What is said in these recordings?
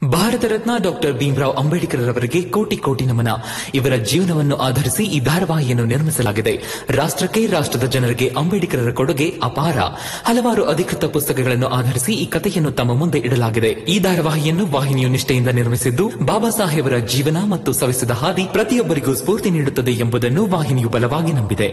Bharat Ratna doctor Bhimrao Ambedkar ರವರಿಗೆ ಕೋಟಿ ಕೋಟಿ ನಮನ ಇವರ ಜೀವನವನ್ನು ಆಧರಿಸಿ ಈ ಧಾರಾವಾಹಿಯನ್ನು ನಿರ್ಮಿಸಲಾಗಿದೆ ರಾಷ್ಟ್ರಕ್ಕೆ ರಾಷ್ಟ್ರದ ಜನರಿಗೆ ಅಂಬೇಡ್ಕರರ ಕೊಡುಗೆ ಅಪಾರ ಹಲವಾರು ಅಧಿಕೃತ ಪುಸ್ತಕಗಳನ್ನು ಆಧರಿಸಿ ಈ ಕಥೆಯನ್ನು ತಮ್ಮ ಮುಂದೆ ಇಡಲಾಗಿದೆ ಈ ಧಾರಾವಾಹಿಯನ್ನು ವಾಹಿನಿಯು ನಿಷ್ಠೆಯಿಂದ ನಿರ್ಮಿಸಿದ್ದು ಬಾಬಾ ಸಾಹೇಬರ ಜೀವನ ಮತ್ತು ಸವಿಸಿದ ಹಾದಿ ಪ್ರತಿಯೊಬ್ಬರಿಗೂ ಸ್ಫೂರ್ತಿ ನೀಡುತ್ತದೆ ಎಂಬುದನ್ನು ವಾಹಿನಿಯು ಬಲವಾಗಿ ನಂಬಿದೆ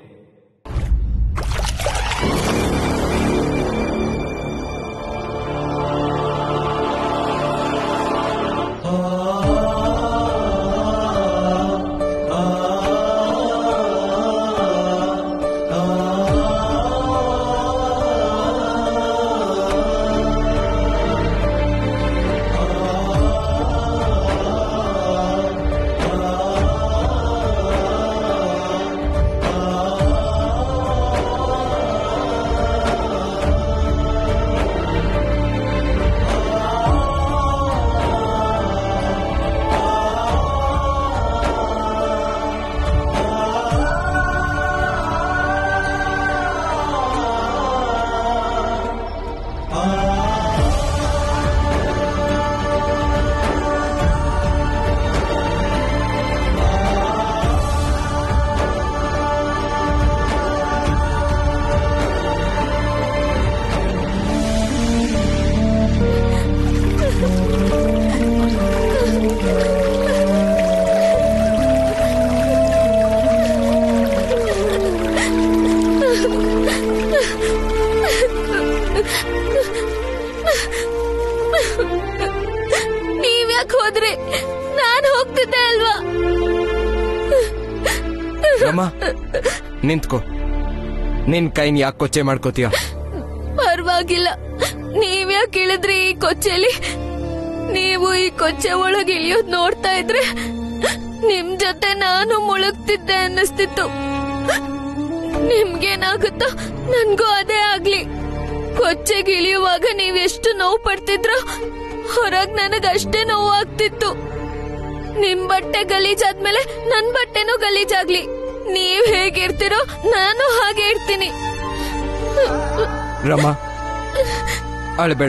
ನೀವ್ಯಾಕೆ ಹೋದ್ರಿ ನಾನು ಹೋಗ್ತಿದ್ದೆ ಅಲ್ವಾ ರಮ್ಮ ನಿಂತ್ಕೋ ನಿನ್ ಕೈನ್ ಯಾಕೆ ಕೊಚ್ಚೆ ಮಾಡ್ಕೋತೀಯ ಪರವಾಗಿಲ್ಲ ನೀವ್ಯಾಕೆ ಇಳಿದ್ರಿ ಈ ಕೊಚ್ಚೆಲಿ ನೀವು ಈ ಕೊಚ್ಚೆ ಒಳಗೆ ಇಳಿಯೋದ್ ನೋಡ್ತಾ ಇದ್ರೆ ನಿಮ್ ಜೊತೆ ನಾನು ಮುಳುಗ್ತಿದ್ದೆ ಅನ್ನಿಸ್ತಿತ್ತು ನಿಮ್ಗೇನಾಗುತ್ತೋ ನನ್ಗೂ ಅದೇ ಆಗ್ಲಿ ಕೊಚ್ಚೆಗೆ ಇಳಿಯುವಾಗ ನೀವ್ ಎಷ್ಟು ನೋವು ಪಡ್ತಿದ್ರೋ ಹೊರಗ್ ನನಗ್ ಅಷ್ಟೇ ನೋವು ಆಗ್ತಿತ್ತು ನಿಮ್ ಬಟ್ಟೆ ಗಲೀಜಾದ್ಮೇಲೆ ನನ್ ಬಟ್ಟೆನೂ ಗಲೀಜಾಗ್ಲಿ ನೀವ್ ಹೇಗಿರ್ತೀರೋ ನಾನು ಹಾಗೆ ಇರ್ತೀನಿ ರಮ್ಮ ಅಳಬೇಡ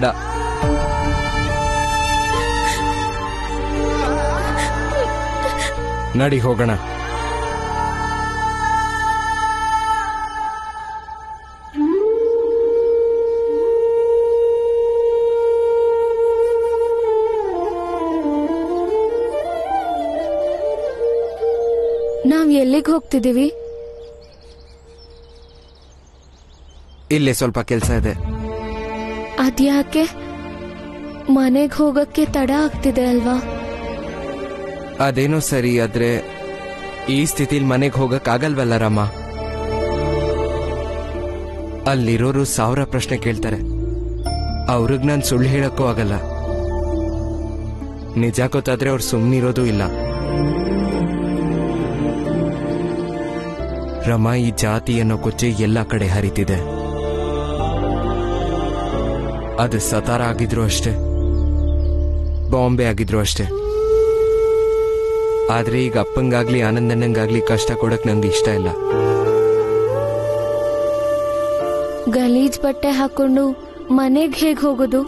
ನಡಿ ಹೋಗೋಣ ನಾವ್ ಎಲ್ಲಿಗೆ ಹೋಗ್ತಿದೀವಿ ಇಲ್ಲೇ ಸ್ವಲ್ಪ ಕೆಲಸ ಇದೆ ಅದ್ಯಾಕೆ ಮನೆಗ್ ಹೋಗಕ್ಕೆ ತಡ ಆಗ್ತಿದೆ ಅಲ್ವಾ ಅದೇನೋ ಸರಿ ಆದ್ರೆ ಈ ಸ್ಥಿತಿಲ್ ಮನೆಗೆ ಹೋಗಕ್ ಆಗಲ್ವಲ್ಲ ರಮ್ಮ ಅಲ್ಲಿರೋರು ಸಾವಿರ ಪ್ರಶ್ನೆ ಕೇಳ್ತಾರೆ ಅವ್ರಿಗ್ ನಾನ್ ಸುಳ್ಳು ಹೇಳಕ್ಕೂ ಆಗಲ್ಲ ನಿಜ ಗೊತ್ತಾದ್ರೆ ಅವ್ರು ಸುಮ್ಮನಿರೋದು ಇಲ್ಲ ರಮ ಈ ಜಾತಿ ಅನ್ನೋ ಕೊಚ್ಚೆ ಎಲ್ಲ ಕಡೆ ಹರಿತಿದೆ ಅದು ಸತಾರ ಆಗಿದ್ರು ಅಷ್ಟೇ ಬಾಂಬೆ ಆಗಿದ್ರು ಅಷ್ಟೇ ಆದ್ರೆ ಈಗ ಅಪ್ಪಂಗಾಗ್ಲಿ ಆನಂದಣ್ಣಂಗಾಗ್ಲಿ ಕಷ್ಟ ಕೊಡಕ್ ನಂಗೆ ಇಷ್ಟ ಇಲ್ಲ ಗಲೀಜ್ ಬಟ್ಟೆ ಹಾಕೊಂಡು ಮನೆಗ್ ಹೇಗ್ ಹೋಗೋದು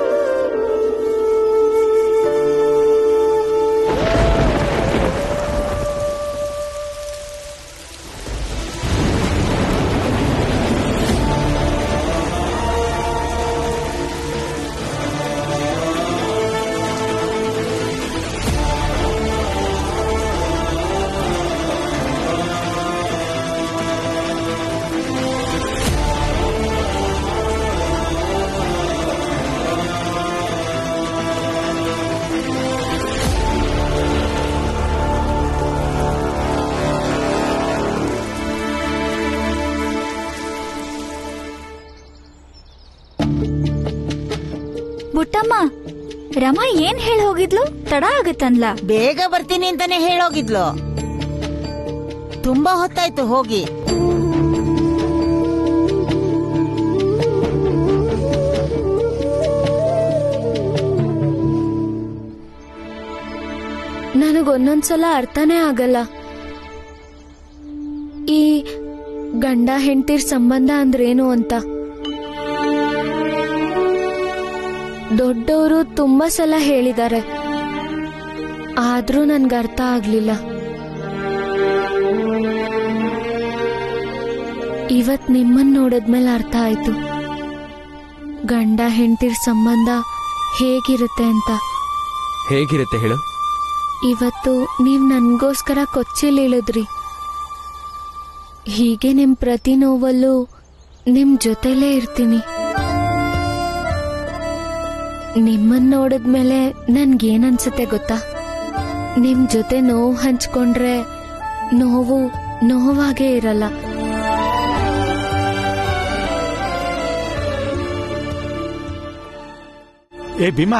ಬುಟ್ಟಮ್ಮ ರಮಾ ಏನ್ ಹೇಳಿ ಹೋಗಿದ್ಲು ತಡ ಆಗತ್ತನ್ಲ ಬೇಗ ಬರ್ತೀನಿ ಅಂತಾನೆ ಹೇಳೋಗಿದ್ಲು ತುಂಬಾ ಹೊತ್ತಾಯ್ತು ಹೋಗಿ ನನಗ್ ಒಂದೊಂದ್ಸಲ ಅರ್ಥನೇ ಆಗಲ್ಲ ಈ ಗಂಡ ಹೆಂಡತಿರ್ ಸಂಬಂಧ ಅಂದ್ರೇನು ಅಂತ ದೊಡ್ಡವರು ತುಂಬಾ ಸಲ ಹೇಳಿದ್ದಾರೆ ಆದ್ರೂ ನನ್ಗೆ ಅರ್ಥ ಆಗ್ಲಿಲ್ಲ ಇವತ್ ನಿಮ್ಮನ್ ನೋಡಿದ್ಮೇಲೆ ಅರ್ಥ ಆಯ್ತು ಗಂಡ ಹೆಂಡತಿರ್ ಸಂಬಂಧ ಹೇಗಿರುತ್ತೆ ಅಂತ ಹೇಗಿರುತ್ತೆ ಹೇಳು ಇವತ್ತು ನೀವ್ ನನ್ಗೋಸ್ಕರ ಕೊಚ್ಚಿಲ್ ಇಳಿದ್ರಿ ಹೀಗೆ ನಿಮ್ ಪ್ರತಿ ನೋವಲ್ಲೂ ನಿಮ್ ಜೊತೆಲೇ ಇರ್ತೀನಿ ನಿಮ್ಮನ್ ನೋಡಿದ್ಮೇಲೆ ನನ್ಗೇನ್ ಅನ್ಸುತ್ತೆ ಗೊತ್ತಾ ನಿಮ್ ಜೊತೆ ನೋವು ಹಂಚ್ಕೊಂಡ್ರೆ ನೋವು ನೋವಾಗೇ ಇರಲ್ಲ ಏ ಭೀಮಾ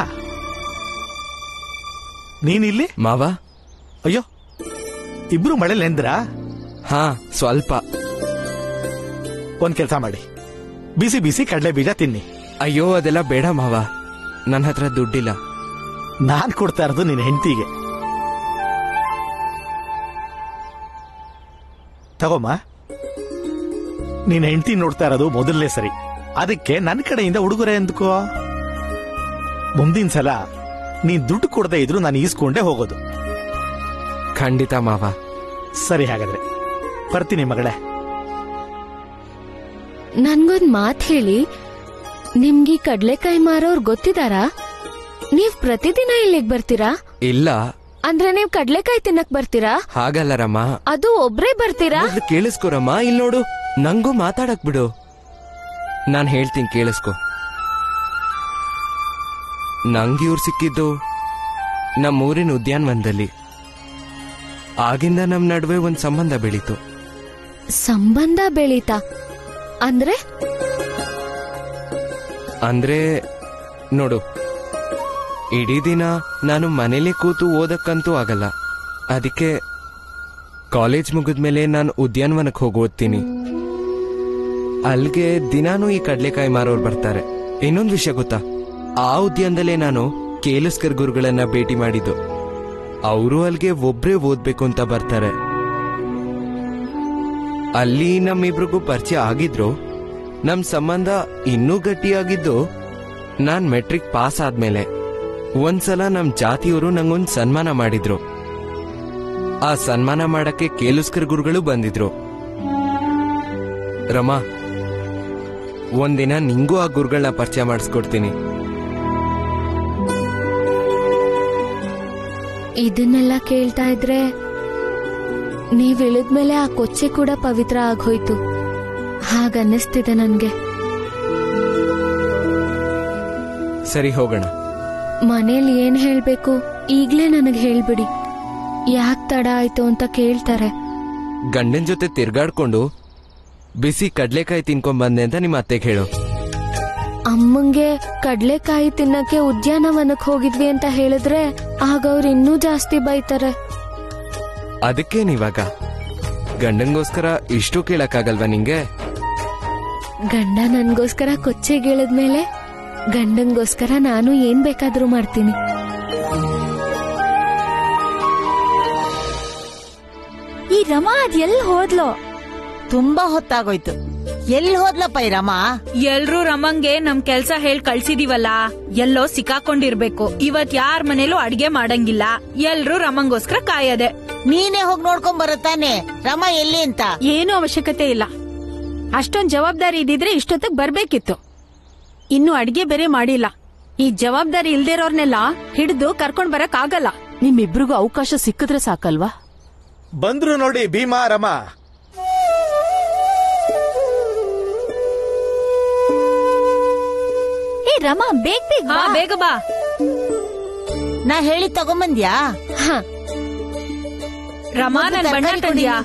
ನೀನಿಲ್ಲಿ ಮಾವ ಅಯ್ಯೋ ಇಬ್ರು ಮಳೆ ನೆಂದ್ರ ಹಾ ಸ್ವಲ್ಪ ಒಂದ್ ಕೆಲಸ ಮಾಡಿ ಬಿಸಿ ಬಿಸಿ ಕಡಲೆ ಬೀಜ ತಿನ್ನಿ ಅಯ್ಯೋ ಅದೆಲ್ಲ ಬೇಡ ಮಾವ ನನ್ನ ಹತ್ರ ದುಡ್ಡಿಲ್ಲ ನಾನ್ ಕೊಡ್ತಾ ಇರೋದು ನಿನ್ನ ಹೆಂಡತಿಗೆ ತಗೋಮ್ಮ ನಿನ್ನ ಹೆಂಡತಿ ನೋಡ್ತಾ ಇರೋದು ಮೊದಲನೇ ಸರಿ ಅದಕ್ಕೆ ನನ್ನ ಕಡೆಯಿಂದ ಉಡುಗೊರೆ ಎಂದ್ಕೋ ಮುಂದಿನ ಸಲ ನೀನ್ ದುಡ್ಡು ಕೊಡದೇ ಇದ್ರು ನಾನು ಈಸ್ಕೊಂಡೇ ಹೋಗೋದು ಖಂಡಿತ ಮಾವ ಸರಿ ಹಾಗಾದ್ರೆ ಬರ್ತೀನಿ ಮಗಳೇ ನನ್ಗೊಂದ್ ಮಾತ್ ಹೇಳಿ ನಿಮ್ಗೆ ಕಡ್ಲೆಕಾಯಿ ಮಾರೋರ್ ಗೊತ್ತಿದಾರಾ ನೀವ್ ಪ್ರತಿದಿನ ಇಲ್ಲಿಗ್ ಬರ್ತೀರಾ ಇಲ್ಲ ಅಂದ್ರೆ ನೀವ್ ಕಡ್ಲೆಕಾಯಿ ತಿನ್ನಕ್ ಬರ್ತೀರಾ ಹಾಗಲ್ಲ ರಮ್ಮ ಅದು ಒಬ್ರೇ ಬರ್ತೀರಾ ಮೊದ್ಲು ಕೇಳಿಸ್ಕೊರಮ್ಮ ಇಲ್ಲಿ ನೋಡು ನಂಗೂ ಮಾತಾಡಕ್ ಬಿಡು ನಾನ್ ಹೇಳ್ತೀನಿ ಕೇಳಿಸ್ಕೊ ನಂಗೆ ಇವ್ರು ಸಿಕ್ಕಿದ್ದು ನಮ್ಮೂರಿನ ಉದ್ಯಾನವನದಲ್ಲಿ ಆಗಿಂದ ನಮ್ ನಡುವೆ ಒಂದ್ ಸಂಬಂಧ ಬೆಳೀತು ಸಂಬಂಧ ಬೆಳೀತಾ ಅಂದ್ರೆ ಅಂದ್ರೆ ನೋಡು ಇಡೀ ದಿನ ನಾನು ಮನೇಲೆ ಕೂತು ಓದಕ್ಕಂತೂ ಆಗಲ್ಲ ಅದಕ್ಕೆ ಕಾಲೇಜ್ ಮುಗಿದ್ಮೇಲೆ ನಾನು ಉದ್ಯಾನವನಕ್ಕೆ ಹೋಗಿ ಓದ್ತೀನಿ ಅಲ್ಗೆ ದಿನಾನು ಈ ಕಡ್ಲೆಕಾಯಿ ಮಾರೋರು ಬರ್ತಾರೆ ಇನ್ನೊಂದು ವಿಷಯ ಗೊತ್ತಾ ಆ ಉದ್ಯಾನದಲ್ಲೇ ನಾನು ಕೇಲಸ್ಕರ್ ಗುರುಗಳನ್ನ ಭೇಟಿ ಮಾಡಿದ್ದು ಅವರು ಅಲ್ಗೆ ಒಬ್ರೇ ಓದ್ಬೇಕು ಅಂತ ಬರ್ತಾರೆ ಅಲ್ಲಿ ನಮ್ಮಿಬ್ರಿಗೂ ಪರಿಚಯ ಆಗಿದ್ರು ನಮ್ ಸಂಬಂಧ ಇನ್ನೂ ಗಟ್ಟಿಯಾಗಿದ್ದು ನಾನ್ ಮೆಟ್ರಿಕ್ ಪಾಸ್ ಆದ್ಮೇಲೆ ಒಂದ್ಸಲ ನಮ್ ಜಾತಿಯವರು ನಂಗೊಂದ್ ಸನ್ಮಾನ ಮಾಡಿದ್ರು ಆ ಸನ್ಮಾನ ಮಾಡಕ್ಕೆ ಕೇಲುಸ್ಕರ್ ಗುರುಗಳು ಬಂದಿದ್ರು ರಮಾ ಒಂದಿನ ನಿಂಗೂ ಆ ಗುರುಗಳನ್ನ ಪರಿಚಯ ಮಾಡಿಸ್ಕೊಡ್ತೀನಿ ಇದನ್ನೆಲ್ಲ ಕೇಳ್ತಾ ಇದ್ರೆ ನೀವ್ ಇಳಿದ್ಮೇಲೆ ಆ ಕೊಚ್ಚೆ ಕೂಡ ಪವಿತ್ರ ಆಗೋಯ್ತು ಹಾಗನ್ನಿಸ್ತಿದೆ ನನ್ಗೆ ಸರಿ ಹೋಗೋಣ ಮನೇಲಿ ಏನ್ ಹೇಳ್ಬೇಕು ಈಗ್ಲೇ ನನಗ್ ಹೇಳ್ಬಿಡಿ ಯಾಕ್ ತಡ ಆಯ್ತು ಅಂತ ಕೇಳ್ತಾರೆ ಗಂಡನ್ ಜೊತೆ ತಿರ್ಗಾಡ್ಕೊಂಡು ಬಿಸಿ ಕಡ್ಲೆಕಾಯಿ ತಿನ್ಕೊಂಡ್ ಬಂದೆ ಅಂತ ನಿಮ್ಮ ಅತ್ತೆಗೆ ಹೇಳು ಅಮ್ಮಂಗೆ ಕಡ್ಲೆಕಾಯಿ ತಿನ್ನಕ್ಕೆ ಉದ್ಯಾನವನಕ್ ಹೋಗಿದ್ವಿ ಅಂತ ಹೇಳಿದ್ರೆ ಆಗ ಅವ್ರು ಇನ್ನೂ ಜಾಸ್ತಿ ಬೈತಾರೆ ಅದಕ್ಕೇನಿವಾಗ ಗಂಡಂಗೋಸ್ಕರ ಇಷ್ಟು ಕೇಳಕ್ಕಾಗಲ್ವಾ ನಿಂಗೆ ಗಂಡ ನನ್ಗೋಸ್ಕರ ಕೊಚ್ಚೆಗಿಳಿದ್ಮೇಲೆ ಗಂಡಂಗೋಸ್ಕರ ನಾನು ಏನ್ ಬೇಕಾದ್ರೂ ಮಾಡ್ತೀನಿ ಈ ರಮಾ ಅದ್ ಎಲ್ ಹೋದ್ಲೋ ತುಂಬಾ ಹೊತ್ತಾಗೋಯ್ತು ಎಲ್ಲಿ ಹೋದ್ಲಪ್ಪ ಈ ರಮಾ ಎಲ್ರೂ ರಮಂಗೆ ನಮ್ ಕೆಲ್ಸ ಹೇಳ್ ಕಳ್ಸಿದೀವಲ್ಲ ಎಲ್ಲೋ ಸಿಕ್ಕಾಕೊಂಡಿರ್ಬೇಕು ಇವತ್ ಯಾರ್ ಮನೇಲೂ ಅಡ್ಗೆ ಮಾಡಂಗಿಲ್ಲ ಎಲ್ರೂ ರಮಂಗೋಸ್ಕರ ಕಾಯದೆ ನೀನೇ ಹೋಗಿ ನೋಡ್ಕೊಂಡ್ ಬರುತ್ತಾನೆ ರಮಾ ಎಲ್ಲಿ ಅಂತ ಏನೂ ಅವಶ್ಯಕತೆ ಇಲ್ಲ ಅಷ್ಟೊಂದ್ ಜವಾಬ್ದಾರಿ ಇದ್ದಿದ್ರೆ ಇಷ್ಟೊತ್ತಿಗೆ ಬರ್ಬೇಕಿತ್ತು ಇನ್ನು ಅಡ್ಗೆ ಬೇರೆ ಮಾಡಿಲ್ಲ ಈ ಜವಾಬ್ದಾರಿ ಇಲ್ದಿರೋರ್ನೆಲ್ಲ ಹಿಡಿದು ಕರ್ಕೊಂಡ್ ಬರಕ್ ಆಗಲ್ಲ ನಿಮ್ಮಿಬ್ರಿಗೂ ಅವಕಾಶ ಸಿಕ್ಕಿದ್ರೆ ಸಾಕಲ್ವಾ ಬಂದ್ರು ನೋಡಿ ಭೀಮಾ ರಮ ಏ ರಮಾ ಬೇಗ ಬೇಗ ಹಾ ಬಾ. ಬೇಗ ಬಾ ನಾ ಹೇಳಿ ತಗೊಂಬಂದ್ಯಾ ಹ ರಮಾ ಮೊದ್ಲು ನನ್ ಬಣ್ಣ ತರ್ಕಾರಿ ತಂದ್ಯಾ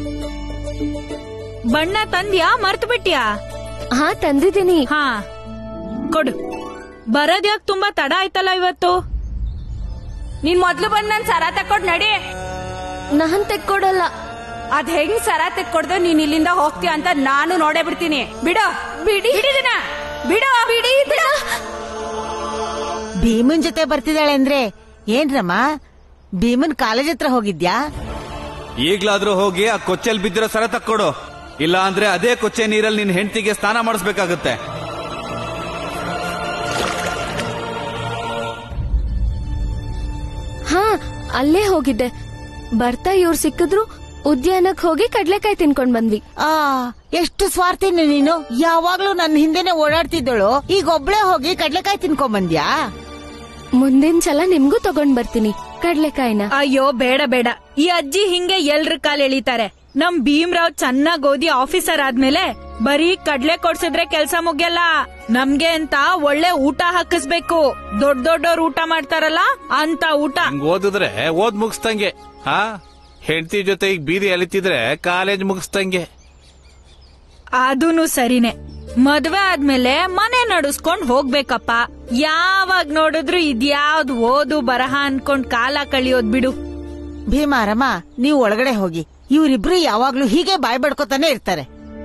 ಬಣ್ಣ ತಂದ್ಯಾ ಮರ್ತು ಬಿಟ್ಯಾ ಹಾ ತಂದಿದ್ದೀನಿ ಹಾ ಕೊಡು ಬರೋದ್ ಯಾಕೆ ತುಂಬಾ ತಡ ಆಯ್ತಲ್ಲ ಇವತ್ತು ನೀನ್ ಮೊದ್ಲು ಬಂದ್ ನನ್ ಸರ ತಕೊಂಡ್ ನಡಿ ನಾನ್ ತೆಕ್ಕೊಡಲ್ಲ ಅದ್ ಹೆಂಗ್ ಸರ ತೆಕ್ಕೊಡ್ದೆ ನೀನ್ ಇಲ್ಲಿಂದ ಹೋಗ್ತೀಯ ಅಂತ ನಾನು ನೋಡೇ ಬಿಡ್ತೀನಿ ಬಿಡೋ ಬಿಡಿ ಬಿಡಿದಿನ ಬಿಡೋ ಬಿಡಿ ಇದನ್ನ. ಭೀಮನ್ ಜೊತೆ ಬರ್ತಿದ್ದಾಳೆ ಅಂದ್ರೆ ಏನ್ ರಮ ಭೀಮನ್ ಕಾಲೇಜ್ ಹತ್ರ ಹೋಗಿದ್ಯಾ ಈಗ್ಲಾದ್ರೂ ಹೋಗಿ ಆ ಕೊಚ್ಚೆಲ್ ಬಿದ್ದಿರೋ ಸರ ತಕ್ಕೊಡು ಇಲ್ಲ ಅಂದ್ರೆ ಅದೇ ಕೊಚ್ಚೆ ನೀರಲ್ಲಿ ನಿನ್ ಹೆಂಡತಿಗೆ ಸ್ನಾನ ಮಾಡಿಸ್ಬೇಕಾಗತ್ತೆ ಅಲ್ಲೇ ಹೋಗಿದ್ದೆ ಬರ್ತಾ ಇವ್ರು ಸಿಕ್ಕಿದ್ರು ಉದ್ಯಾನಕ್ ಹೋಗಿ ಕಡ್ಲೆಕಾಯಿ ತಿನ್ಕೊಂಡ್ ಬಂದ್ವಿ ಆ ಎಷ್ಟು ಸ್ವಾರ್ಥಿನಿ ನೀನು ಯಾವಾಗ್ಲೂ ನನ್ನ ಹಿಂದೆನೆ ಓಡಾಡ್ತಿದ್ದಳು ಈಗ ಒಬ್ಳೆ ಹೋಗಿ ಕಡ್ಲೆಕಾಯಿ ತಿನ್ಕೊಂಡ್ ಬಂದ್ಯಾ ಮುಂದಿನ ಸಲ ನಿಮ್ಗೂ ತಗೊಂಡ್ ಬರ್ತೀನಿ ಕಡ್ಲೆಕಾಯಿನ ಅಯ್ಯೋ ಬೇಡ ಬೇಡ ಈ ಅಜ್ಜಿ ಹಿಂಗೆ ಎಲ್ರ ಕಾಲ್ ಎಳಿತಾರೆ ನಮ್ ಭೀಮ್ರಾವ್ ಚೆನ್ನಾಗ್ ಓದಿ ಆಫೀಸರ್ ಆದ್ಮೇಲೆ ಬರೀ ಕಡ್ಲೆ ಕೊಡ್ಸಿದ್ರೆ ಕೆಲ್ಸ ಮುಗಿಯಲ್ಲ ನಮ್ಗೆ ಅಂತ ಒಳ್ಳೆ ಊಟ ಹಾಕಿಸ್ಬೇಕು ದೊಡ್ಡ ದೊಡ್ಡವ್ರು ಊಟ ಮಾಡ್ತಾರಲ್ಲ ಅಂತ ಊಟ ಹಂಗ್ ಓದಿದ್ರೆ ಓದ್ ಮುಗಿಸ್ದಂಗೆ ಹಾ ಹೆಂಡತಿ ಜೊತೆ ಈಗ ಬೀದಿ ಅಲಿತಿದ್ರೆ ಕಾಲೇಜ್ ಮುಗಿಸ್ದಂಗೆ ಅದೂನು ಸರಿನೆ ಮದ್ವೆ ಆದ್ಮೇಲೆ ಮನೆ ನಡ್ಸ್ಕೊಂಡ್ ಹೋಗ್ಬೇಕಪ್ಪ ಯಾವಾಗ ನೋಡಿದ್ರು ಇದ್ಯಾವ್ದು ಓದು ಬರಹ ಅನ್ಕೊಂಡ್ ಕಾಲ ಕಳಿಯೋದ್ ಬಿಡು ಭೀಮಾರಮ್ಮ ನೀವು ಒಳಗಡೆ ಹೋಗಿ ಇವರಿಬ್ರು ಯಾವಾಗ್ಲೂ ಹೀಗೆ ಬಾಯ್ ಬಡ್ಕೋತಾನೆ ಇರ್ತಾರೆ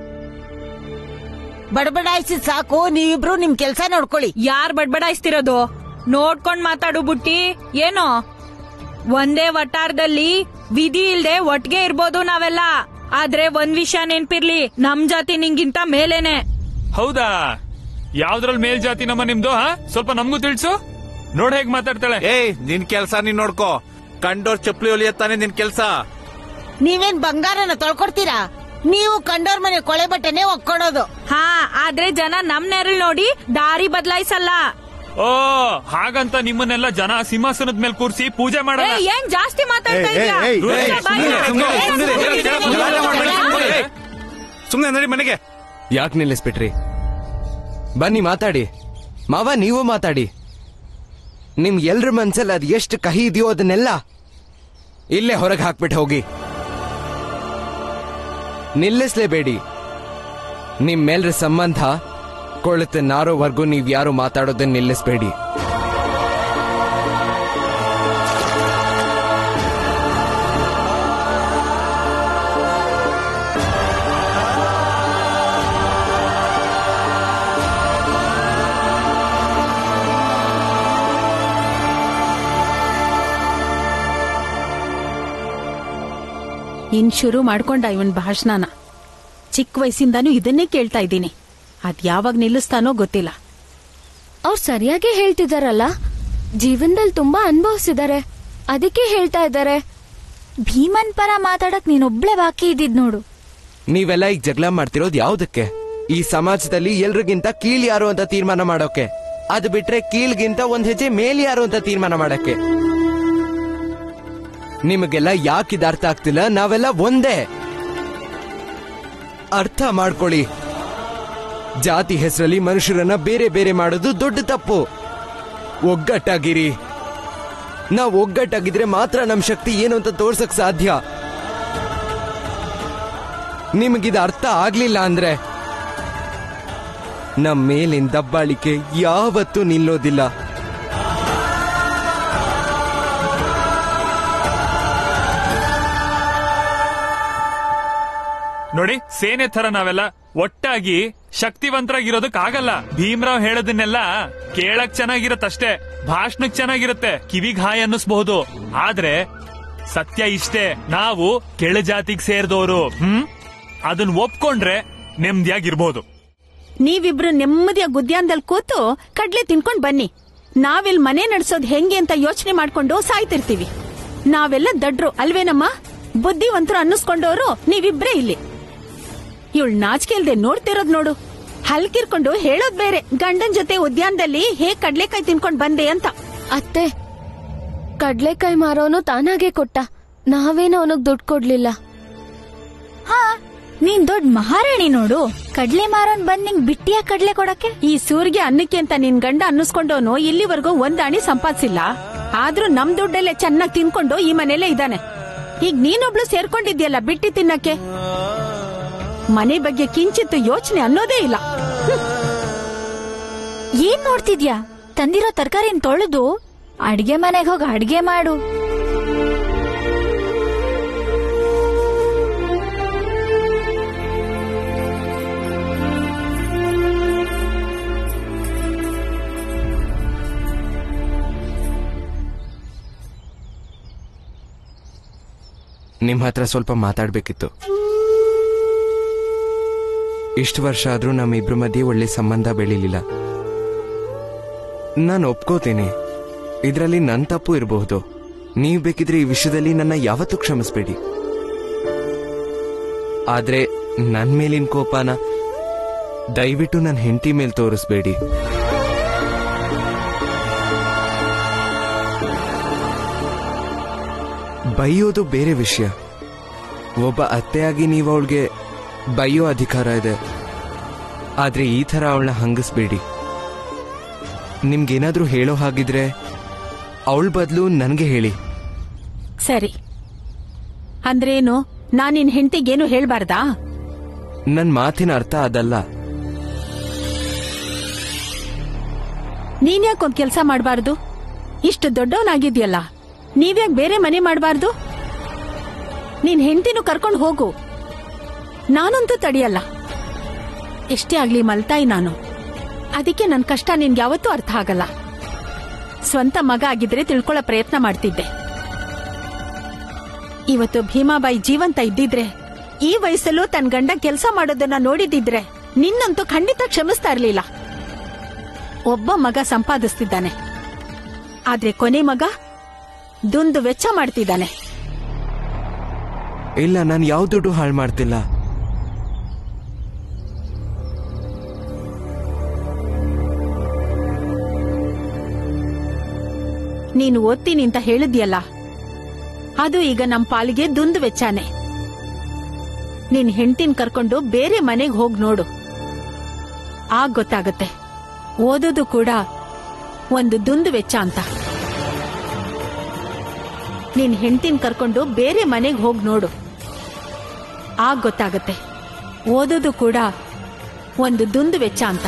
ಬಡಬಡಾಯಿಸಿ ಸಾಕು ನೀವಿಬ್ರು ನಿಮ್ ಕೆಲ್ಸ ನೋಡ್ಕೊಳ್ಳಿ ಯಾರ್ ಬಡ್ಬಡಾಯಿಸ್ತಿರೋದು ನೋಡ್ಕೊಂಡ್ ಮಾತಾಡು ಬುಟ್ಟಿ ಏನೋ ಒಂದೇ ವಟಾರದಲ್ಲಿ ವಿಧಿ ಇಲ್ದೆ ಒಟ್ಗೆ ಇರ್ಬೋದು ನಾವೆಲ್ಲ ಆದ್ರೆ ಒಂದ್ ವಿಷಯ ನೆನ್ಪಿರ್ಲಿ ನಮ್ ಜಾತಿ ನಿಂಗಿಂತ ಮೇಲೇನೆ ಹೌದಾ ಯಾವ್ದ್ರಲ್ಲಿ ಮೇಲ್ಜಾತಿ ನಮ್ಮ ನಿಮ್ದು ಹಾ ಸ್ವಲ್ಪ ನಮ್ಗೂ ತಿಳಿಸು ನೋಡ್ ಹೇಗ್ ಮಾತಾಡ್ತಾಳೆ ಏಯ್ ನಿನ್ ಕೆಲ್ಸ ನೀನ್ ನೋಡ್ಕೋ ಕಂಡೋರ್ ಚಪ್ಲಿ ಹೊಲಿಯತ್ತಾನೆ ನಿನ್ ಕೆಲ್ಸ ನೀವೇನ್ ಬಂಗಾರನ ತೊಳ್ಕೊಡ್ತೀರಾ ನೀವು ಕಂಡೋರ್ ಮನೆ ಕೊಳೆ ಬಟ್ಟೆನೆ ಒಕ್ಕೊಡೋದು ಹಾ ಆದ್ರೆ ಜನ ನಮ್ ನೆರಳು ನೋಡಿ ದಾರಿ ಬದಲಾಯಿಸಲ್ಲ ಓ ಹಾಗಂತ ನಿಮ್ಮನ್ನೆಲ್ಲ ಜನ ಸಿಂಹಾಸನದ ಮೇಲೆ ಕೂರ್ಸಿ ಪೂಜೆ ಮಾಡಲ್ಲ ಏನ್ ಜಾಸ್ತಿ ಮಾತಾಡ್ತಾ ಏಯ್, ಇದ್ಯಾ? ಏಯ್, ರೂಢ ಏಯ್, ಬಾಯಿ. ಸುಮ್ನೆ, ಏಯ್, ಸುಮ್ನೆ, ಸುಮ್ನೆ, ಸುಮ್ನೆ, ಗಲಾಟೆ ಮಾಡ್ಬೇಡಿ, ಸುಮ್ನೆ. ಸುಮ್ನೆ. ಸುಮ್ನೆ ನಡಿ ಮನೆಗೆ ಯಾಕೆ ನಿಲ್ಲಿಸ್ಬಿಟ್ರಿ ಬನ್ನಿ ಮಾತಾಡಿ ಮಾವ ನೀವು ಮಾತಾಡಿ ನಿಮ್ ಎಲ್ರ ಮನ್ಸಲ್ಲಿ ಅದ್ ಎಷ್ಟು ಕಹಿ ಇದೆಯೋ ಅದನ್ನೆಲ್ಲ ಇಲ್ಲೇ ಹೊರಗೆ ಹಾಕ್ಬಿಟ್ಟು ಹೋಗಿ ನಿಲ್ಲಿಸ್ಲೇಬೇಡಿ ನಿಮ್ಮೆಲ್ರ ಸಂಬಂಧ ಕೊಳುತ್ತೆ ನಾರೋವರೆಗೂ ನೀವ್ ಯಾರು ಮಾತಾಡೋದನ್ನ ನಿಲ್ಲಿಸ್ಬೇಡಿ ಇನ್ ಶುರು ಮಾಡ್ಕೊಂಡ ಇವನ್ ಭಾಷಣನ ಚಿಕ್ಕ ವಯಸ್ಸಿಂದಾನು ಇದನ್ನೇ ಕೇಳ್ತಾ ಇದ್ದೀನಿ ಅದ್ ಯಾವಾಗ ನಿಲ್ಲಿಸ್ತಾನೋ ಗೊತ್ತಿಲ್ಲ ಅವ್ರು ಸರಿಯಾಗಿ ಹೇಳ್ತಿದಾರಲ್ಲ ಜೀವನದಲ್ಲಿ ತುಂಬಾ ಅನುಭವಿಸಿದ್ದಾರೆ ಅದಕ್ಕೆ ಹೇಳ್ತಾ ಇದ್ದಾರೆ ಭೀಮನ್ ಪರ ಮಾತಾಡಕ್ ನೀನೊಬ್ಳೆ ಬಾಕಿ ಇದ್ದಿದ್ ನೋಡು ನೀವೆಲ್ಲ ಈಗ ಜಗಳ ಮಾಡ್ತಿರೋದು ಯಾವ್ದಕ್ಕೆ ಈ ಸಮಾಜದಲ್ಲಿ ಎಲ್ರಿಗಿಂತ ಕೀಳ್ ಯಾರು ಅಂತ ತೀರ್ಮಾನ ಮಾಡೋಕೆ ಅದು ಬಿಟ್ರೆ ಕೀಳ್ಗಿಂತ ಒಂದ್ ಹೆಜ್ಜೆ ಮೇಲ್ ಯಾರು ಅಂತ ತೀರ್ಮಾನ ಮಾಡಕ್ಕೆ ನಿಮಗೆಲ್ಲ ಯಾಕಿದ್ ಅರ್ಥ ಆಗ್ತಿಲ್ಲ ನಾವೆಲ್ಲ ಒಂದೇ ಅರ್ಥ ಮಾಡ್ಕೊಳ್ಳಿ ಜಾತಿ ಹೆಸರಲ್ಲಿ ಮನುಷ್ಯರನ್ನ ಬೇರೆ ಬೇರೆ ಮಾಡೋದು ದೊಡ್ಡ ತಪ್ಪು ಒಗ್ಗಟ್ಟಾಗಿರಿ ನಾವು ಒಗ್ಗಟ್ಟಾಗಿದ್ರೆ ಮಾತ್ರ ನಮ್ ಶಕ್ತಿ ಏನು ಅಂತ ತೋರ್ಸಕ್ ಸಾಧ್ಯ ನಿಮಗಿದ ಅರ್ಥ ಆಗ್ಲಿಲ್ಲ ಅಂದ್ರೆ ನಮ್ ಮೇಲಿನ ದಬ್ಬಾಳಿಕೆ ಯಾವತ್ತೂ ನಿಲ್ಲೋದಿಲ್ಲ ನೋಡಿ ಸೇನೆ ತರ ನಾವೆಲ್ಲ ಒಟ್ಟಾಗಿ ಶಕ್ತಿವಂತರಾಗಿರೋದಕ್ಕಾಗಲ್ಲ ಭೀಮ್ರಾವ್ ಹೇಳೋದನ್ನೆಲ್ಲ ಕೇಳಕ್ ಚೆನ್ನಾಗಿರತ್ತಷ್ಟೇ ಭಾಷಣಕ್ ಚೆನ್ನಾಗಿರುತ್ತೆ ಕಿವಿಗ್ ಹಾಯ್ ಅನ್ನಿಸ್ಬಹುದು ಆದ್ರೆ ಸತ್ಯ ಇಷ್ಟೇ ನಾವು ಕೆಳಜಾತಿಗ್ ಸೇರ್ದೋರು ಹ್ಮ್ ಅದನ್ನ ಒಪ್ಕೊಂಡ್ರೆ ನೆಮ್ಮದಿಯಾಗಿರ್ಬೋದು ನೀವಿಬ್ರು ನೆಮ್ಮದಿಯ ಗುದ್ಯಾಂದಲ್ಲಿ ಕೂತು ಕಡ್ಲೆ ತಿನ್ಕೊಂಡ್ ಬನ್ನಿ ನಾವಿಲ್ ಮನೆ ನಡ್ಸೋದ್ ಹೆಂಗೆ ಅಂತ ಯೋಚನೆ ಮಾಡ್ಕೊಂಡು ಸಾಯ್ತಿರ್ತೀವಿ ನಾವೆಲ್ಲ ದಡ್ರು ಅಲ್ವೇನಮ್ಮ ಬುದ್ಧಿವಂತರು ಅನ್ನಿಸ್ಕೊಂಡವ್ರು ನೀವಿಬ್ರೇ ಇಲ್ಲಿ ಇವಳು ನಾಚಿಕೆ ಇಲ್ದೆ ನೋಡ್ತಿರೋದ್ ನೋಡು ಹಲ್ಕಿರ್ಕೊಂಡು ಹೇಳೋದ್ ಬೇರೆ ಗಂಡನ್ ಜೊತೆ ಉದ್ಯಾನದಲ್ಲಿ ಹೇಗ್ ಕಡ್ಲೆಕಾಯಿ ತಿನ್ಕೊಂಡ್ ಬಂದೆ ಅಂತ ಅತ್ತೆ ಕಡ್ಲೆಕಾಯಿ ಮಾರೋನು ತಾನಾಗೆ ಕೊಟ್ಟ ನಾವೇನು ಅವನಿಗೆ ದುಡ್ಡು ಕೊಡ್ಲಿಲ್ಲ ಹಾ ನೀನ್ ದೊಡ್ಡ ಮಹಾರಾಣಿ ನೋಡು ಕಡ್ಲೆ ಮಾರೋನ್ ಬಂದ್ ನಿಂಗ್ ಬಿಟ್ಟಿಯ ಕಡ್ಲೆ ಕೊಡಕ್ಕೆ ಈ ಸೂರ್ಗೆ ಅನ್ನಕ್ಕೆ ಅಂತ ನಿನ್ ಗಂಡ ಅನ್ನಿಸ್ಕೊಂಡವನು ಇಲ್ಲಿವರೆಗೂ ಒಂದ್ ಅಣಿ ಸಂಪಾದಿಸಿಲ್ಲ ಆದ್ರೂ ನಮ್ ದುಡ್ಡಲ್ಲೇ ಚೆನ್ನಾಗ್ ತಿನ್ಕೊಂಡು ಈ ಮನೇಲೇ ಇದ್ದಾನೆ ಈಗ ನೀನೊಬ್ಳು ಸೇರ್ಕೊಂಡಿದ್ಯಲ್ಲ ಬಿಟ್ಟಿ ತಿನ್ನಕ್ಕೆ ಮನೆ ಬಗ್ಗೆ ಕಿಂಚಿತ್ತು ಯೋಚನೆ ಅನ್ನೋದೇ ಇಲ್ಲ ಏನ್ ನೋಡ್ತಿದ್ಯಾ ತಂದಿರೋ ತರಕಾರಿನ ತೊಳೆದು ಅಡ್ಗೆ ಮನೆಗೆ ಹೋಗಿ ಅಡ್ಗೆ ಮಾಡು ನಿಮ್ ಹತ್ರ ಸ್ವಲ್ಪ ಮಾತಾಡ್ಬೇಕಿತ್ತು ಇಷ್ಟು ವರ್ಷ ಆದ್ರೂ ನಮ್ಮಿಬ್ರ ಮಧ್ಯೆ ಒಳ್ಳೆ ಸಂಬಂಧ ಬೆಳಿಲಿಲ್ಲ ನಾನು ಒಪ್ಕೋತೀನಿ ಇದರಲ್ಲಿ ನನ್ ತಪ್ಪು ಇರಬಹುದು ನೀವ್ ಬೇಕಿದ್ರೆ ಈ ವಿಷಯದಲ್ಲಿ ನನ್ನ ಯಾವತ್ತೂ ಕ್ಷಮಿಸ್ಬೇಡಿ ಆದ್ರೆ ನನ್ ಮೇಲಿನ ಕೋಪನ ದಯವಿಟ್ಟು ನನ್ನ ಹೆಂಡತಿ ಮೇಲೆ ತೋರಿಸ್ಬೇಡಿ ಬೈಯೋದು ಬೇರೆ ವಿಷಯ ಒಬ್ಬ ಅತ್ತೆಯಾಗಿ ನೀವು ಅವಳಿಗೆ ಬೈಯೋ ಅಧಿಕಾರ ಇದೆ ಆದ್ರೆ ಈ ಥರ ಅವಳನ್ನ ಹಂಗಿಸ್ಬೇಡಿ ನಿಮ್ಗೇನಾದ್ರೂ ಹೇಳೋ ಹಾಗಿದ್ರೆ ಅವಳ ಬದಲು ನನಗೆ ಹೇಳಿ ಸರಿ ಅಂದ್ರೇನು ನಾನ್ ನಿನ್ ಹೆಂಡತಿಗೇನು ಹೇಳ್ಬಾರ್ದಾ ನನ್ನ ಮಾತಿನ ಅರ್ಥ ಅದಲ್ಲ ನೀನ್ಯಾಕೊಂದ್ ಕೆಲ್ಸ ಮಾಡ್ಬಾರ್ದು ಇಷ್ಟು ದೊಡ್ಡವನಾಗಿದ್ಯಲ್ಲ ನೀವ್ಯಾಕ್ ಬೇರೆ ಮನೆ ಮಾಡ್ಬಾರ್ದು ನೀನ್ ಹೆಂಡತಿನೂ ಕರ್ಕೊಂಡು ಹೋಗು ನಾನಂತೂ ತಡಿಯಲ್ಲ ಎಷ್ಟೇ ಆಗ್ಲಿ ಮಲ್ತಾಯಿ ನಾನು ಅದಕ್ಕೆ ನನ್ ಕಷ್ಟ ನಿನ್ಗೆ ಯಾವತ್ತೂ ಅರ್ಥ ಆಗಲ್ಲ ಸ್ವಂತ ಮಗ ಆಗಿದ್ರೆ ತಿಳ್ಕೊಳ್ಳೋ ಪ್ರಯತ್ನ ಮಾಡ್ತಿದ್ದೆ ಇವತ್ತು ಭೀಮಾಬಾಯಿ ಜೀವಂತ ಇದ್ದಿದ್ರೆ ಈ ವಯಸ್ಸಲ್ಲೂ ತನ್ನ ಗಂಡ ಕೆಲಸ ಮಾಡೋದನ್ನ ನೋಡಿದಿದ್ರೆ ನಿನ್ನಂತೂ ಖಂಡಿತ ಕ್ಷಮಿಸ್ತಾ ಇರ್ಲಿಲ್ಲ ಒಬ್ಬ ಮಗ ಸಂಪಾದಿಸ್ತಿದ್ದಾನೆ ಆದ್ರೆ ಕೊನೆ ಮಗ ದುಂದು ವೆಚ್ಚ ಮಾಡ್ತಿದ್ದಾನೆ ಇಲ್ಲ ನಾನು ಯಾವ ದುಡ್ಡು ಹಾಳು ಮಾಡ್ತಿಲ್ಲ ನೀನು ಓದ್ತೀನಿ ಅಂತ ಹೇಳಿದ್ಯಲ್ಲ ಅದು ಈಗ ನಮ್ ಪಾಲಿಗೆ ದುಂದು ವೆಚ್ಚನೇ ನಿನ್ ಹೆಂಡತಿನ ಕರ್ಕೊಂಡು ಬೇರೆ ಮನೆಗ್ ಹೋಗ್ ನೋಡು ಆಗ ಗೊತ್ತಾಗತ್ತೆ ಓದೋದು ಕೂಡ ಒಂದು ದುಂದು ವೆಚ್ಚ ಅಂತ ನಿನ್ ಹೆಂಡತಿನ ಕರ್ಕೊಂಡು ಬೇರೆ ಮನೆಗ್ ಹೋಗ್ ನೋಡು ಆಗ ಗೊತ್ತಾಗತ್ತೆ ಓದೋದು ಕೂಡ ಒಂದು ದುಂದು ವೆಚ್ಚ ಅಂತ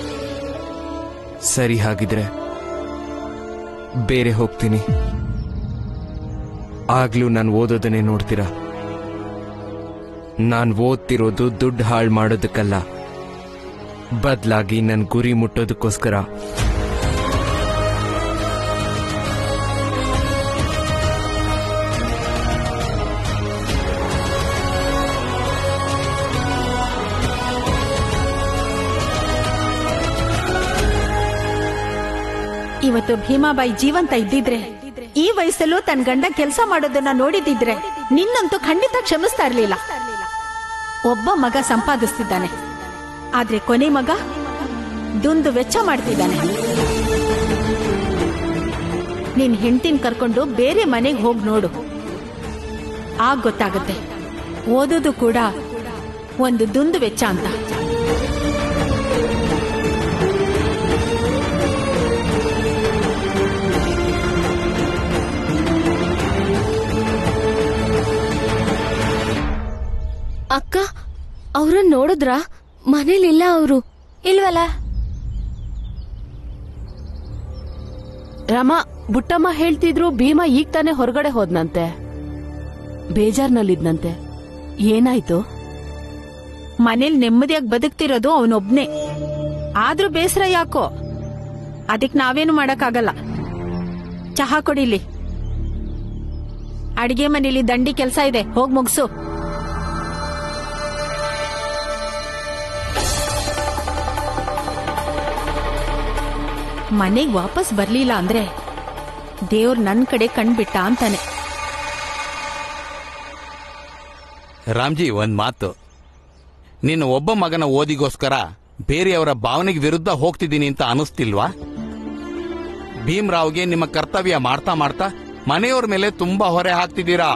ಸರಿ ಹಾಗಿದ್ರೆ ಬೇರೆ ಹೋಗ್ತೀನಿ ಆಗ್ಲೂ ನಾನು ಓದೋದನ್ನೇ ನೋಡ್ತೀರಾ ನಾನು ಓದ್ತಿರೋದು ದುಡ್ಡು ಹಾಳು ಮಾಡೋದಕ್ಕಲ್ಲ ಬದಲಾಗಿ ನನ್ನ ಗುರಿ ಮುಟ್ಟೋದಕ್ಕೋಸ್ಕರ ಇವತ್ತು ಭೀಮಾಬಾಯಿ ಜೀವಂತ ಇದ್ದಿದ್ರೆ ಈ ವಯಸ್ಸಲ್ಲೂ ತನ್ನ ಗಂಡ ಕೆಲಸ ಮಾಡೋದನ್ನ ನೋಡಿದಿದ್ರೆ ನಿನ್ನಂತೂ ಖಂಡಿತ ಕ್ಷಮಿಸ್ತಾ ಇರ್ಲಿಲ್ಲ ಒಬ್ಬ ಮಗ ಸಂಪಾದಿಸ್ತಿದ್ದಾನೆ ಆದ್ರೆ ಕೊನೆ ಮಗ ದುಂದು ವೆಚ್ಚ ಮಾಡ್ತಿದ್ದಾನೆ ನಿನ್ ಹೆಂಡತಿನ ಕರ್ಕೊಂಡು ಬೇರೆ ಮನೆಗೆ ಹೋಗ್ ನೋಡು ಆಗ ಗೊತ್ತಾಗತ್ತೆ ಓದೋದು ಕೂಡ ಒಂದು ದುಂದು ವೆಚ್ಚ ಅಂತ ಅಕ್ಕ ಅವ್ರನ್ನ ನೋಡಿದ್ರ ಮನೇಲಿಲ್ಲ ಅವರು ಇಲ್ವಲ್ಲ ರಮ ಬುಟ್ಟಮ್ಮ ಹೇಳ್ತಿದ್ರು ಭೀಮಾ ಈಗ ತಾನೇ ಹೊರಗಡೆ ಹೋದ್ನಂತೆ ಬೇಜಾರ್ನಲ್ಲಿದ್ನಂತೆ ಏನಾಯ್ತು ಮನೇಲಿ ನೆಮ್ಮದಿಯಾಗಿ ಬದುಕ್ತಿರೋದು ಅವನೊಬ್ನೇ ಆದ್ರೂ ಬೇಸರ ಯಾಕೋ ಅದಕ್ ನಾವೇನು ಮಾಡಕ್ಕಾಗಲ್ಲ ಚಹಾ ಕೊಡಿಲಿ ಅಡಿಗೆ ಮನೇಲಿ ದಂಡಿ ಕೆಲ್ಸ ಇದೆ ಹೋಗ್ ಮುಗ್ಸು ಮನೆಗ್ ವಾಪಸ್ ಬರ್ಲಿಲ್ಲ ಅಂದ್ರೆ ದೇವ್ರ್ ನನ್ ಕಡೆ ಕಣ್ಬಿಟ್ಟ ಅಂತಾನೆ ರಾಮ್ಜಿ ಒಂದ್ ಮಾತು ನೀನು ಒಬ್ಬ ಮಗನ ಓದಿಗೋಸ್ಕರ ಬೇರೆಯವರ ಭಾವನೆಗೆ ವಿರುದ್ಧ ಹೋಗ್ತಿದ್ದೀನಿ ಅಂತ ಅನಿಸ್ತಿಲ್ವಾ ಭೀಮ್ರಾವ್ಗೆ ನಿಮ್ಮ ಕರ್ತವ್ಯ ಮಾಡ್ತಾ ಮಾಡ್ತಾ ಮನೆಯವ್ರ ಮೇಲೆ ತುಂಬಾ ಹೊರೆ ಹಾಕ್ತಿದ್ದೀರಾ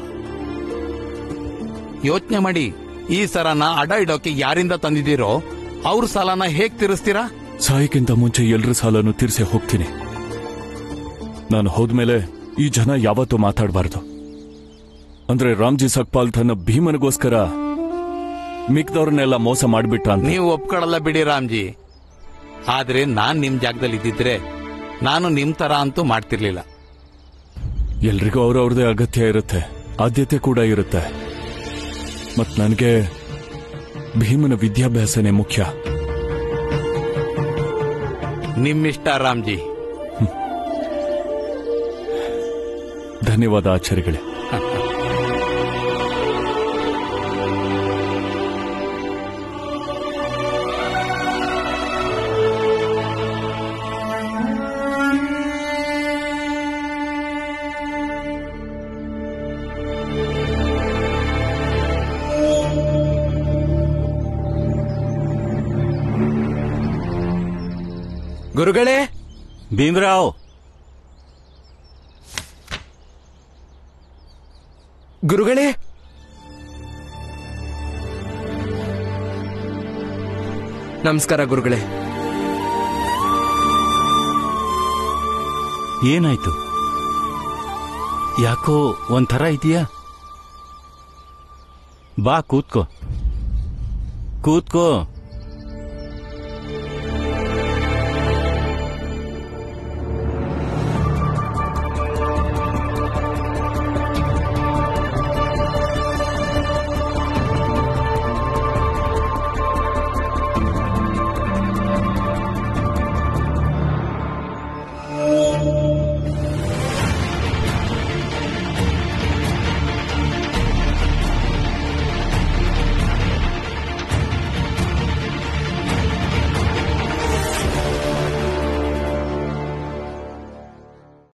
ಯೋಚನೆ ಮಾಡಿ ಈ ಸರನ ಅಡ ಇಡೋಕೆ ಯಾರಿಂದ ತಂದಿದ್ದೀರೋ ಅವ್ರ ಸಾಲನ ಹೇಗ್ ತೀರಿಸ್ತೀರಾ ಸಾಯಕ್ಕಿಂತ ಮುಂಚೆ ಎಲ್ರ ಸಾಲನು ತೀರ್ಸೆ ಹೋಗ್ತೀನಿ ನಾನು ಹೋದ್ಮೇಲೆ ಈ ಜನ ಯಾವತ್ತೂ ಮಾತಾಡಬಾರ್ದು ಅಂದ್ರೆ ರಾಮ್ಜಿ ಸಕ್ಪಾಲ್ ತನ್ನ ಭೀಮನಿಗೋಸ್ಕರ ಮಿಕ್ದವ್ರನ್ನೆಲ್ಲ ಮೋಸ ಮಾಡ್ಬಿಟ್ಟ ಅಂತ ನೀವು ಒಪ್ಕೊಳ್ಳಲ್ಲ ಬಿಡಿ ರಾಮ್ಜಿ ಆದ್ರೆ ನಾನ್ ನಿಮ್ ಜಾಗದಲ್ಲಿ ಇದ್ದಿದ್ರೆ ನಾನು ನಿಮ್ ತರ ಅಂತೂ ಮಾಡ್ತಿರ್ಲಿಲ್ಲ ಎಲ್ರಿಗೂ ಅವ್ರವ್ರದೇ ಅಗತ್ಯ ಇರುತ್ತೆ ಆದ್ಯತೆ ಕೂಡ ಇರುತ್ತೆ ಮತ್ ನನಗೆ ಭೀಮನ ವಿದ್ಯಾಭ್ಯಾಸನೇ ಮುಖ್ಯ ನಿಮ್ಮಿಷ್ಟ ರಾಮ್ಜಿ ಧನ್ಯವಾದ ಆಚಾರ್ಯಗಳೇ ಗುರುಗಳೇ ಭೀಮರಾವ್ ಗುರುಗಳೇ ನಮಸ್ಕಾರ ಗುರುಗಳೇ ಏನಾಯ್ತು ಯಾಕೋ ಒಂಥರ ಇದೆಯಾ ಬಾ ಕೂತ್ಕೋ ಕೂತ್ಕೋ